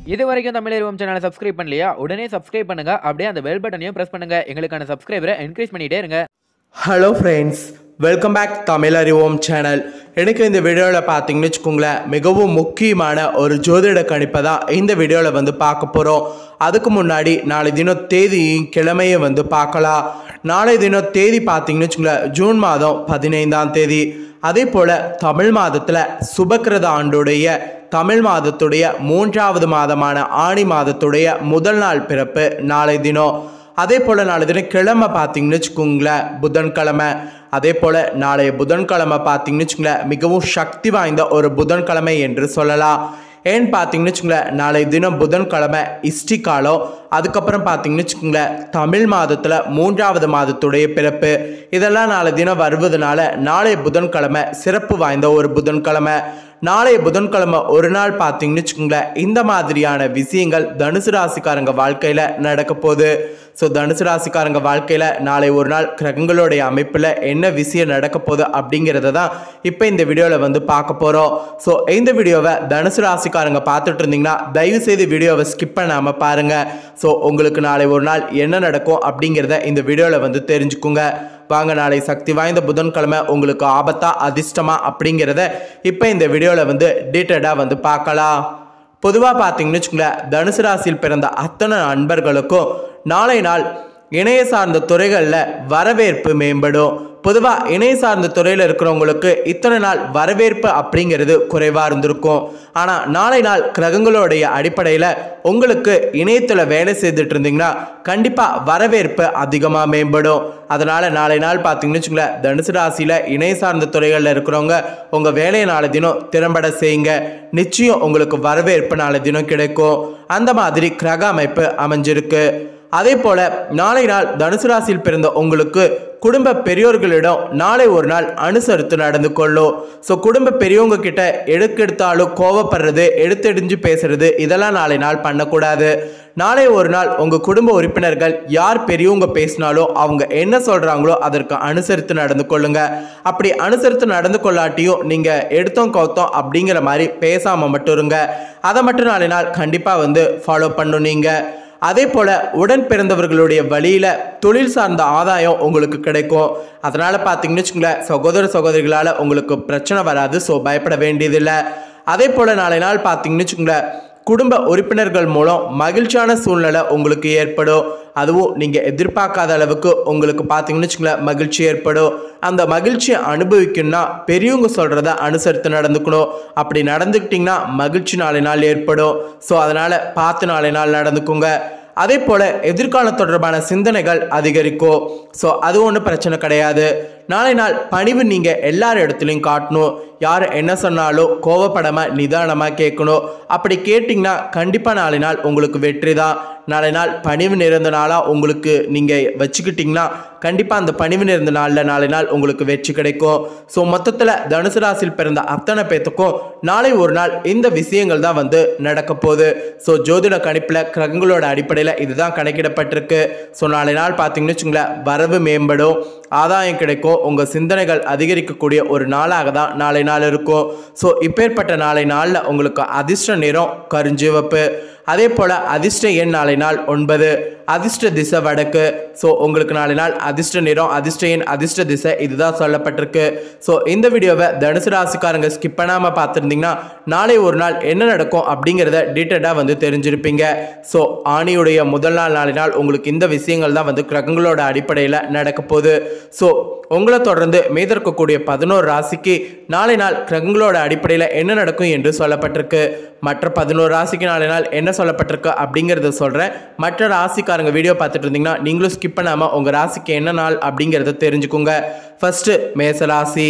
இது வரைக்கும் தமிழ் சேனலை சப்ஸ்கிரைப் பண்ணலையா உடனே சப்ஸ்கிரைப் பண்ணுங்க அப்படியே அந்த பெல் பட்டனையும் பிரஸ் பண்ணுங்க எங்களுக்கான சப்ஸ்கிரைபரை என்கரேஜ் பண்ணிட்டே இருங்க hello friends welcome back Tamil Arivom channel எனக்கு இந்த வீடியோவில் பார்த்தீங்கன்னு வச்சுக்கோங்களேன் மிகவும் முக்கியமான ஒரு ஜோதிட கணிப்பை தான் இந்த வீடியோவில் வந்து பார்க்க போகிறோம் அதுக்கு முன்னாடி நாளை தினம் தேதியும் கிழமையும் வந்து பார்க்கலாம் நாளை தினம் தேதி பார்த்தீங்கன்னு வச்சுக்கோங்களேன் ஜூன் மாதம் பதினைந்தாம் தேதி அதே போல் தமிழ் மாதத்தில் சுபக்கிரத ஆண்டுடைய தமிழ் மாதத்துடைய மூன்றாவது மாதமான ஆணி மாதத்துடைய முதல் நாள் பிறப்பு நாளை தினம் அதே போல் நாளை தினம் கிழமை பார்த்தீங்கன்னு வச்சுக்கோங்களேன் புதன்கிழமை அதே போல் நாளைய புதன்கிழமை பார்த்தீங்கன்னு வச்சுக்கோங்களேன் மிகவும் சக்தி வாய்ந்த ஒரு புதன்கிழமை என்று சொல்லலாம் ஏன்னு பார்த்தீங்கன்னு வச்சுக்கோங்களேன் நாளை தினம் புதன்கிழமை இஷ்டி காலம் அதுக்கப்புறம் பார்த்தீங்கன்னு வச்சுக்கோங்களேன் தமிழ் மாதத்தில் மூன்றாவது மாதத்துடைய பிறப்பு இதெல்லாம் நாளை தினம் வருவதனால நாளைய புதன்கிழமை சிறப்பு வாய்ந்த ஒரு புதன்கிழமை நாளைய புதன்கிழமை ஒரு நாள் பார்த்தீங்கன்னு வச்சுக்கோங்களேன் இந்த மாதிரியான விஷயங்கள் தனுசு ராசிக்காரங்க வாழ்க்கையில் நடக்க போகுது ஸோ தனுசு ராசிக்காரங்க வாழ்க்கையில் நாளை ஒரு நாள் கிரகங்களுடைய அமைப்பில் என்ன விஷயம் நடக்க போகுது அப்படிங்கிறத தான் இப்போ இந்த வீடியோவில் வந்து பார்க்க போகிறோம் ஸோ இந்த வீடியோவை தனுசு ராசிக்காரங்க பார்த்துட்டு இருந்தீங்கன்னா தயவு செய்து வீடியோவை ஸ்கிப் பண்ணாமல் பாருங்கள் ஸோ உங்களுக்கு நாளை ஒரு நாள் என்ன நடக்கும் அப்படிங்கிறத இந்த வீடியோவில் வந்து தெரிஞ்சுக்குங்க வாங்க நாளை சக்தி வாய்ந்த புதன்கிழமை உங்களுக்கு ஆபத்தா அதிர்ஷ்டமா அப்படிங்கிறத இப்போ இந்த வீடியோவில் வந்து டீட்டெயிலாக வந்து பார்க்கலாம் பொதுவாக பார்த்தீங்கன்னு வச்சுக்கோங்களேன் தனுசு ராசியில் பிறந்த அத்தனை நண்பர்களுக்கும் நாளை நாள் இணைய சார்ந்த துறைகளில் வரவேற்பு மேம்படும் பொதுவாக இணைய சார்ந்த துறையில் இருக்கிறவங்களுக்கு இத்தனை நாள் வரவேற்பு அப்படிங்கிறது குறைவாக இருந்திருக்கும் ஆனால் நாளை நாள் கிரகங்களுடைய அடிப்படையில் உங்களுக்கு இணையத்தில் வேலை செய்துட்டு இருந்தீங்கன்னா கண்டிப்பாக வரவேற்பு அதிகமாக மேம்படும் அதனால் நாளை நாள் பார்த்தீங்கன்னு வச்சுங்களேன் தனுசு ராசியில் இணைய சார்ந்த துறைகளில் இருக்கிறவங்க உங்கள் வேலையை நாளை தினம் திறம்பட செய்யுங்க நிச்சயம் உங்களுக்கு வரவேற்பு நாளை தினம் கிடைக்கும் அந்த மாதிரி கிரக அமைப்பு அமைஞ்சிருக்கு அதே போல நாளை நாள் தனுசு ராசியில் பிறந்த உங்களுக்கு குடும்ப பெரியோர்களிடம் நாளை ஒரு நாள் அனுசரித்து நடந்து கொள்ளும் ஸோ குடும்ப பெரியவங்க கிட்ட எடுக்கெடுத்தாலும் கோவப்படுறது எடுத்தெடிஞ்சு பேசுறது இதெல்லாம் நாளை நாள் பண்ணக்கூடாது நாளை ஒரு நாள் உங்கள் குடும்ப உறுப்பினர்கள் யார் பெரியவங்க பேசினாலும் அவங்க என்ன சொல்கிறாங்களோ அதற்கு அனுசரித்து நடந்து கொள்ளுங்க அப்படி அனுசரித்து நடந்து கொள்ளாட்டியும் நீங்கள் எடுத்தோம் கவுத்தோம் அப்படிங்கிற மாதிரி பேசாமல் மட்டும் இருங்க அதை மட்டும் நாளை நாள் கண்டிப்பாக வந்து ஃபாலோ பண்ணும் நீங்கள் அதே போல் உடன் பிறந்தவர்களுடைய வழியில் தொழில் சார்ந்த ஆதாயம் உங்களுக்கு கிடைக்கும் அதனால் பார்த்தீங்கன்னு வச்சுக்கோங்களேன் சகோதர சகோதரிகளால் உங்களுக்கு பிரச்சனை வராது ஸோ பயப்பட வேண்டியதில்லை அதே போல் நாளை நாள் பார்த்தீங்கன்னு வச்சுக்கோங்களேன் குடும்ப உறுப்பினர்கள் மூலம் மகிழ்ச்சியான சூழ்நிலை உங்களுக்கு ஏற்படும் அதுவும் நீங்கள் எதிர்பார்க்காத அளவுக்கு உங்களுக்கு பார்த்தீங்கன்னு வச்சுங்களேன் மகிழ்ச்சி ஏற்படும் அந்த மகிழ்ச்சியை அனுபவிக்கணும்னா பெரியவங்க சொல்கிறத அனுசரித்து நடந்துக்கணும் அப்படி நடந்துக்கிட்டிங்கன்னா மகிழ்ச்சி நாளை நாள் ஏற்படும் ஸோ அதனால் பார்த்து நாளை நாள் நடந்துக்குங்க அதே போல் எதிர்காலம் தொடர்பான சிந்தனைகள் அதிகரிக்கும் ஸோ அது ஒன்றும் பிரச்சனை கிடையாது நாளை நாள் பணிவு நீங்கள் எல்லார் இடத்துலையும் காட்டணும் யார் என்ன சொன்னாலும் கோவப்படாமல் நிதானமாக கேட்கணும் அப்படி கேட்டிங்கன்னா கண்டிப்பாக நாளை நாள் உங்களுக்கு வெற்றி தான் நாளை நாள் பணிவு நிறைந்த நாளாக உங்களுக்கு நீங்கள் வச்சுக்கிட்டிங்கன்னா கண்டிப்பாக அந்த பணிவு நிறைந்த நாளில் நாளை நாள் உங்களுக்கு வெற்றி கிடைக்கும் ஸோ மொத்தத்தில் தனுசு ராசியில் பிறந்த அத்தனை பேத்துக்கும் நாளை ஒரு நாள் இந்த விஷயங்கள் தான் வந்து நடக்க போகுது ஸோ ஜோதிட கணிப்பில் கிரகங்களோட அடிப்படையில் இதுதான் கணக்கிடப்பட்டிருக்கு ஸோ நாளை நாள் பார்த்தீங்கன்னு வச்சுங்களேன் வரவு மேம்படும் ஆதாயம் கிடைக்கும் உங்கள் சிந்தனைகள் அதிகரிக்கக்கூடிய ஒரு நாளாக தான் நாளை நாள் இருக்கும் ஸோ இப்பேற்பட்ட நாளை நாளில் உங்களுக்கு அதிர்ஷ்ட நிறம் கருஞ்சிவப்பு அதே போல் அதிர்ஷ்ட எண் நாளை நாள் ஒன்பது அதிர்ஷ்ட திசை வடக்கு ஸோ உங்களுக்கு நாளை நாள் அதிர்ஷ்ட நிறம் அதிர்ஷ்ட எண் அதிர்ஷ்ட திசை இதுதான் சொல்லப்பட்டிருக்கு ஸோ இந்த வீடியோவை தனுசு ராசிக்காரங்க ஸ்கிப் பண்ணாமல் பார்த்துருந்தீங்கன்னா நாளை ஒரு நாள் என்ன நடக்கும் அப்படிங்கிறத டீட்டெயிலாக வந்து தெரிஞ்சிருப்பீங்க ஸோ ஆணியுடைய முதல் நாள் நாளை நாள் உங்களுக்கு இந்த விஷயங்கள் தான் வந்து கிரகங்களோட அடிப்படையில் நடக்க போகுது ஸோ உங்களை தொடர்ந்து மீதற்கக்கூடிய பதினோரு ராசிக்கு நாளை நாள் கிரகங்களோட அடிப்படையில் என்ன நடக்கும் என்று சொல்லப்பட்டிருக்கு மற்ற பதினோரு ராசிக்கு நாளை நாள் என்ன சொல்லப்பட்டிருக்கு அப்படிங்கிறத சொல்கிறேன் மற்ற ராசிக்காரங்க வீடியோ பார்த்துட்டு இருந்தீங்கன்னா நீங்களும் ஸ்கிப் பண்ணாமல் உங்கள் ராசிக்கு என்ன நாள் அப்படிங்கிறத தெரிஞ்சுக்கோங்க ஃபஸ்ட்டு மேசராசி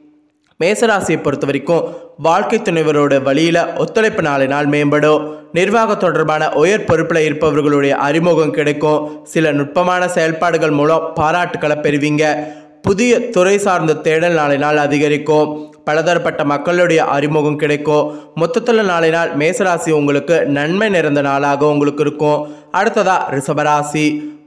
மேசராசியை பொறுத்த வரைக்கும் வாழ்க்கை துணைவரோட வழியில் ஒத்துழைப்பு நாளை நாள் மேம்படும் நிர்வாக தொடர்பான உயர் பொறுப்பில் இருப்பவர்களுடைய அறிமுகம் கிடைக்கும் சில நுட்பமான செயல்பாடுகள் மூலம் பாராட்டுக்களை பெறுவீங்க புதிய துறை சார்ந்த தேடல் நாளை நாள் அதிகரிக்கும் பலதரப்பட்ட மக்களுடைய அறிமுகம் கிடைக்கும் மொத்தத்தில் நாளை நாள் மேசராசி உங்களுக்கு நன்மை நிறைந்த நாளாக உங்களுக்கு இருக்கும் அடுத்ததா ரிஷபராசி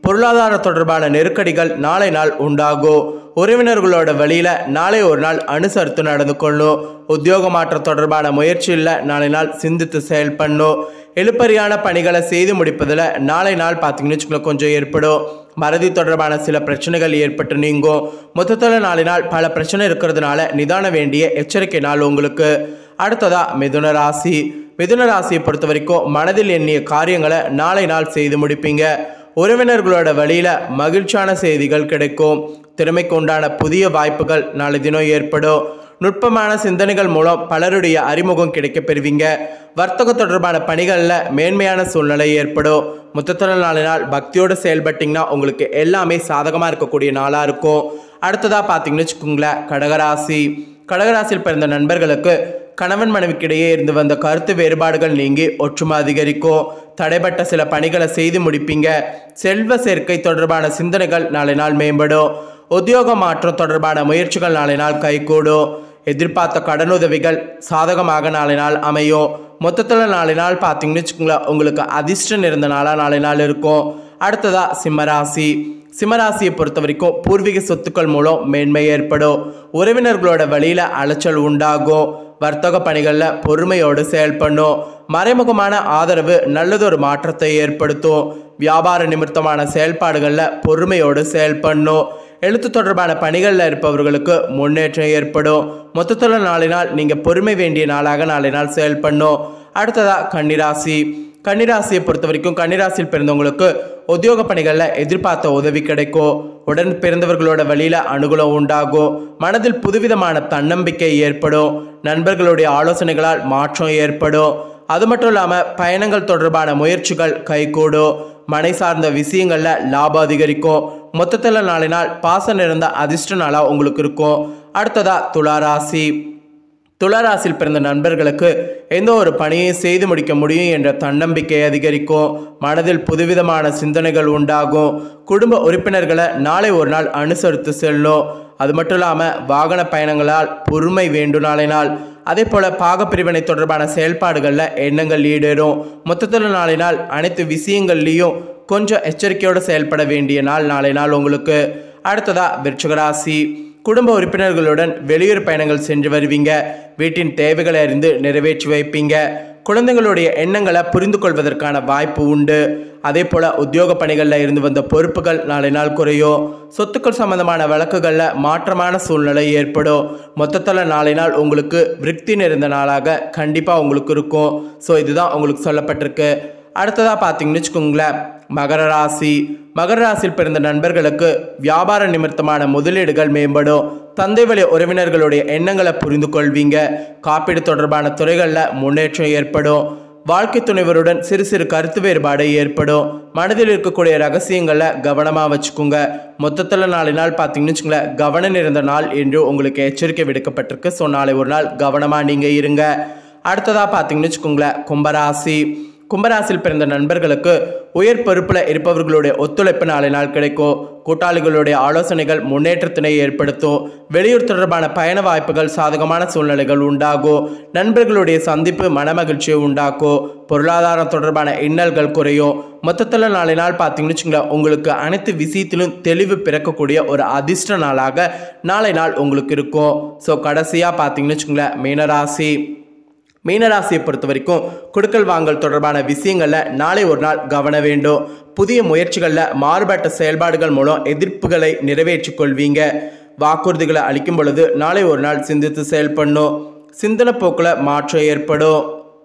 பொருளாதார தொடர்பான நெருக்கடிகள் நாளை நாள் உண்டாகும் உறவினர்களோட வழியில நாளை ஒரு நாள் அனுசரித்து நடந்து கொள்ளும் உத்தியோக மாற்றம் தொடர்பான முயற்சியில் நாளை நாள் சிந்தித்து செயல்படணும் எழுப்பறியான பணிகளை செய்து முடிப்பதில் நாளை நாள் பார்த்தீங்கன்னு வச்சுக்கோங்களேன் கொஞ்சம் ஏற்படும் மறதி தொடர்பான சில பிரச்சனைகள் ஏற்பட்டு நீங்கும் மொத்தத்தில் நாளை நாள் பல பிரச்சனை இருக்கிறதுனால நிதான வேண்டிய எச்சரிக்கை நாள் உங்களுக்கு அடுத்ததா மிதுன ராசி மிதுன ராசியை பொறுத்த வரைக்கும் மனதில் எண்ணிய காரியங்களை நாளை நாள் செய்து முடிப்பீங்க உறவினர்களோட வழியில மகிழ்ச்சியான செய்திகள் கிடைக்கும் திறமைக்கு உண்டான புதிய வாய்ப்புகள் நாளை தினம் ஏற்படும் நுட்பமான சிந்தனைகள் மூலம் பலருடைய அறிமுகம் கிடைக்க பெறுவீங்க வர்த்தக தொடர்பான பணிகளில் மேன்மையான சூழ்நிலை ஏற்படும் மொத்தத்தில் நாலு நாள் பக்தியோடு செயல்பட்டிங்கன்னா உங்களுக்கு எல்லாமே சாதகமாக இருக்கக்கூடிய நாளாக இருக்கும் அடுத்ததாக பார்த்தீங்கன்னு வச்சுக்கோங்களேன் கடகராசி கடகராசியில் பிறந்த நண்பர்களுக்கு கணவன் மனைவிக்கிடையே இருந்து வந்த கருத்து வேறுபாடுகள் நீங்கி ஒற்றுமை அதிகரிக்கும் தடைப்பட்ட சில பணிகளை செய்து முடிப்பீங்க செல்வ சேர்க்கை தொடர்பான சிந்தனைகள் நாளை நாள் மேம்படும் உத்தியோக மாற்றம் தொடர்பான முயற்சிகள் நாளை நாள் கைகூடும் எதிர்பார்த்த கடனுதவிகள் சாதகமாக நாளை நாள் அமையும் மொத்தத்தில் நாளை நாள் பார்த்தீங்கன்னு வச்சுக்கோங்களேன் உங்களுக்கு அதிர்ஷ்டம் இருந்த நாளாக நாளை நாள் இருக்கும் அடுத்ததா சிம்மராசி சிம்மராசியை பொறுத்த வரைக்கும் பூர்வீக சொத்துக்கள் மூலம் மேன்மை ஏற்படும் உறவினர்களோட வழியில் அலைச்சல் உண்டாகும் வர்த்தக பணிகளில் பொறுமையோடு செயல்படணும் மறைமுகமான ஆதரவு நல்லதொரு மாற்றத்தை ஏற்படுத்தும் வியாபார நிமித்தமான செயல்பாடுகளில் பொறுமையோடு செயல்படணும் எழுத்து தொடர்பான பணிகளில் இருப்பவர்களுக்கு முன்னேற்றம் ஏற்படும் மொத்தத்தில் நாளை நாள் நீங்கள் பொறுமை வேண்டிய நாளாக நாளை நாள் செயல்படணும் அடுத்ததாக கன்னிராசி கன்னிராசியை பொறுத்த வரைக்கும் கன்னிராசியில் பிறந்தவங்களுக்கு உத்தியோக பணிகளில் எதிர்பார்த்த உதவி கிடைக்கும் உடன் பிறந்தவர்களோட வழியில் அனுகூலம் உண்டாகும் மனதில் புதுவிதமான தன்னம்பிக்கை ஏற்படும் நண்பர்களுடைய ஆலோசனைகளால் மாற்றம் ஏற்படும் அது மட்டும் இல்லாமல் பயணங்கள் தொடர்பான முயற்சிகள் கைகூடும் மனை சார்ந்த விஷயங்களில் லாபம் அதிகரிக்கும் மொத்தத்தில் நாளை நாள் பாசம் நிறைந்த அதிர்ஷ்ட நாளாக உங்களுக்கு இருக்கும் அடுத்ததா துளாராசி துளாராசியில் பிறந்த நண்பர்களுக்கு எந்த ஒரு பணியை செய்து முடிக்க முடியும் என்ற தன்னம்பிக்கை அதிகரிக்கும் மனதில் புதுவிதமான சிந்தனைகள் உண்டாகும் குடும்ப உறுப்பினர்களை நாளை ஒரு நாள் அனுசரித்து செல்லும் அது மட்டும் இல்லாமல் வாகன பயணங்களால் பொறுமை வேண்டும் நாளை நாள் அதே போல் பாகப்பிரிவினை தொடர்பான செயல்பாடுகளில் எண்ணங்கள் ஈடேறும் மொத்தத்தில் நாளை நாள் அனைத்து விஷயங்கள்லேயும் கொஞ்சம் எச்சரிக்கையோடு செயல்பட வேண்டிய நாள் நாளை நாள் உங்களுக்கு அடுத்ததா விருச்சிகராசி குடும்ப உறுப்பினர்களுடன் வெளியூர் பயணங்கள் சென்று வருவீங்க வீட்டின் தேவைகளை அறிந்து நிறைவேற்றி வைப்பீங்க குழந்தைகளுடைய எண்ணங்களை புரிந்து கொள்வதற்கான வாய்ப்பு உண்டு அதே போல் உத்தியோக பணிகளில் இருந்து வந்த பொறுப்புகள் நாளை நாள் குறையும் சொத்துக்கள் சம்பந்தமான வழக்குகளில் மாற்றமான சூழ்நிலை ஏற்படும் மொத்தத்தில் நாளை நாள் உங்களுக்கு விருத்தி நிறைந்த நாளாக கண்டிப்பாக உங்களுக்கு இருக்கும் ஸோ இதுதான் உங்களுக்கு சொல்லப்பட்டிருக்கு அடுத்ததாக பார்த்தீங்கன்னு வச்சுக்கோங்களேன் மகர ராசி மகர ராசியில் பிறந்த நண்பர்களுக்கு வியாபார நிமித்தமான முதலீடுகள் மேம்படும் தந்தை வழி உறவினர்களுடைய எண்ணங்களை புரிந்து கொள்வீங்க காப்பீடு தொடர்பான துறைகளில் முன்னேற்றம் ஏற்படும் வாழ்க்கை துணைவருடன் சிறு சிறு கருத்து வேறுபாடு ஏற்படும் மனதில் இருக்கக்கூடிய ரகசியங்களை கவனமாக வச்சுக்கோங்க மொத்தத்தில் நாலு நாள் பார்த்தீங்கன்னு வச்சுங்களேன் கவனம் இருந்த நாள் என்று உங்களுக்கு எச்சரிக்கை விடுக்கப்பட்டிருக்கு ஸோ நாளை ஒரு நாள் கவனமாக நீங்கள் இருங்க அடுத்ததாக பார்த்தீங்கன்னு வச்சுக்கோங்களேன் கும்பராசி கும்பராசியில் பிறந்த நண்பர்களுக்கு உயர் பொறுப்பில் இருப்பவர்களுடைய ஒத்துழைப்பு நாளை நாள் கிடைக்கும் கூட்டாளிகளுடைய ஆலோசனைகள் முன்னேற்றத்தினை ஏற்படுத்தும் வெளியூர் தொடர்பான பயண வாய்ப்புகள் சாதகமான சூழ்நிலைகள் உண்டாகும் நண்பர்களுடைய சந்திப்பு மனமகிழ்ச்சியை உண்டாக்கும் பொருளாதாரம் தொடர்பான இன்னல்கள் குறையும் மொத்தத்தில் நாளை நாள் பார்த்தீங்கன்னு வச்சுங்களேன் உங்களுக்கு அனைத்து விஷயத்திலும் தெளிவு பிறக்கக்கூடிய ஒரு அதிர்ஷ்ட நாளாக நாளை நாள் உங்களுக்கு இருக்கும் ஸோ கடைசியாக பார்த்தீங்கன்னு வச்சுங்களேன் மீனராசி மீனராசியை பொறுத்த வரைக்கும் கொடுக்கல் வாங்கல் தொடர்பான விஷயங்களில் நாளை ஒரு நாள் கவன வேண்டும் புதிய முயற்சிகளில் மாறுபட்ட செயல்பாடுகள் மூலம் எதிர்ப்புகளை நிறைவேற்றிக் கொள்வீங்க வாக்குறுதிகளை அளிக்கும் பொழுது நாளை ஒரு நாள் சிந்தித்து செயல்படணும் சிந்தனை போக்கில் மாற்றம் ஏற்படும்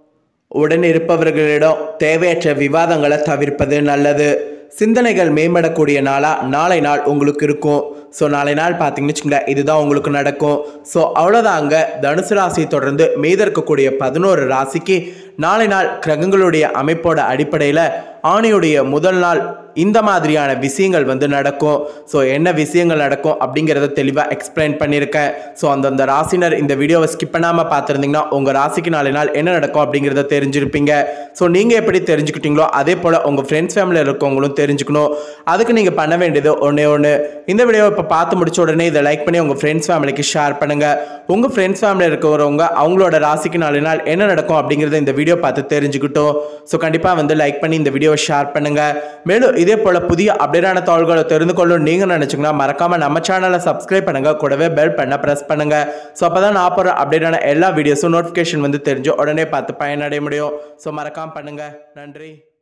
உடன் இருப்பவர்களிடம் தேவையற்ற விவாதங்களை தவிர்ப்பது நல்லது சிந்தனைகள் மேம்படக்கூடிய நாளாக நாளை நாள் உங்களுக்கு இருக்கும் ஸோ நாளை நாள் பார்த்தீங்கன்னு வச்சுங்களேன் இதுதான் உங்களுக்கு நடக்கும் ஸோ அவ்வளோதாங்க தனுசு ராசியை தொடர்ந்து மீத இருக்கக்கூடிய பதினோரு ராசிக்கு நாளை நாள் கிரகங்களுடைய அமைப்போட அடிப்படையில் ஆணையுடைய முதல் நாள் இந்த மாதிரியான விஷயங்கள் வந்து நடக்கும் ஸோ என்ன விஷயங்கள் நடக்கும் அப்படிங்கிறத தெளிவாக எக்ஸ்பிளைன் பண்ணியிருக்கேன் ஸோ அந்தந்த ராசினர் இந்த வீடியோவை ஸ்கிப் பண்ணாமல் பார்த்துருந்தீங்கன்னா உங்கள் ராசிக்கு நாளை நாள் என்ன நடக்கும் அப்படிங்கிறத தெரிஞ்சிருப்பீங்க ஸோ நீங்கள் எப்படி தெரிஞ்சுக்கிட்டீங்களோ அதே போல் உங்கள் ஃப்ரெண்ட்ஸ் ஃபேமிலியில் இருக்கவங்களும் தெரிஞ்சுக்கணும் அதுக்கு நீங்கள் பண்ண வேண்டியது ஒன்றே ஒன்று இந்த வீடியோவை இப்போ பார்த்து முடிச்ச உடனே இதை லைக் பண்ணி உங்கள் ஃப்ரெண்ட்ஸ் ஃபேமிலிக்கு ஷேர் பண்ணுங்கள் உங்கள் ஃப்ரெண்ட்ஸ் ஃபேமிலியில் இருக்கிறவங்க அவங்களோட ராசிக்கு நாலு நாள் என்ன நடக்கும் அப்படிங்கிறத இந்த வீடியோ பார்த்து தெரிஞ்சுக்கிட்டோம் ஸோ கண்டிப்பாக வந்து லைக் பண்ணி இந்த வீடியோவை ஷேர் பண்ணுங்கள் மேலும் இதே போல் புதிய அப்டேட்டான தகவல்களை தெரிந்து கொள்ளணும் நீங்கள் நினச்சிங்கன்னா மறக்காமல் நம்ம சேனலை சப்ஸ்கிரைப் பண்ணுங்கள் கூடவே பெல் பண்ண ப்ரெஸ் பண்ணுங்கள் ஸோ அப்போ தான் நான் போகிற அப்டேட்டான எல்லா வீடியோஸும் நோட்டிஃபிகேஷன் வந்து தெரிஞ்சு உடனே பார்த்து பயனடைய முடியும் ஸோ மறக்காமல் பண்ணுங்கள் நன்றி